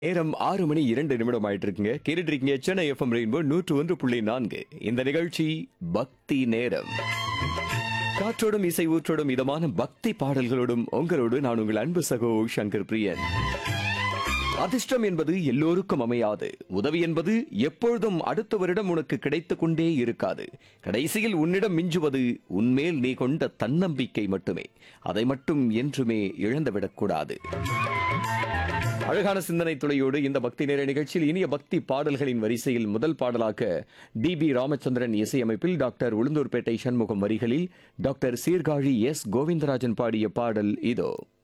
நேரம் ஆறு மணி இரண்டு நிமிடம் ஆயிட்டு இருக்குங்க கேட்டுட்டு இருக்கீங்க சென்னை எஃப்எம் ரெயின்போ நூற்று ஒன்று புள்ளி நான்கு இந்த நிகழ்ச்சி பக்தி நேரம் காற்றோடும் இசை ஊற்றோடும் இதமான பக்தி பாடல்களோடும் உங்களோடு நான் உங்கள் அன்பு சகோ சங்கர் பிரியன் அதிர்ஷ்டம் என்பது எல்லோருக்கும் அமையாது உதவி என்பது எப்பொழுதும் அடுத்தவரிடம் உனக்கு கிடைத்துக் கொண்டே இருக்காது கடைசியில் உன்னிடம் மிஞ்சுவது உன்மேல் நீ கொண்ட தன்னம்பிக்கை மட்டுமே அதை மட்டும் என்றுமே இழந்துவிடக்கூடாது அழகான சிந்தனை துளையோடு இந்த பக்தி நேர நிகழ்ச்சியில் இனிய பக்தி பாடல்களின் வரிசையில் முதல் பாடலாக டி பி ராமச்சந்திரன் இசையமைப்பில் டாக்டர் உளுந்தூர்பேட்டை சண்முகம் வரிகளில் டாக்டர் சீர்காழி எஸ் கோவிந்தராஜன் பாடிய பாடல் இதோ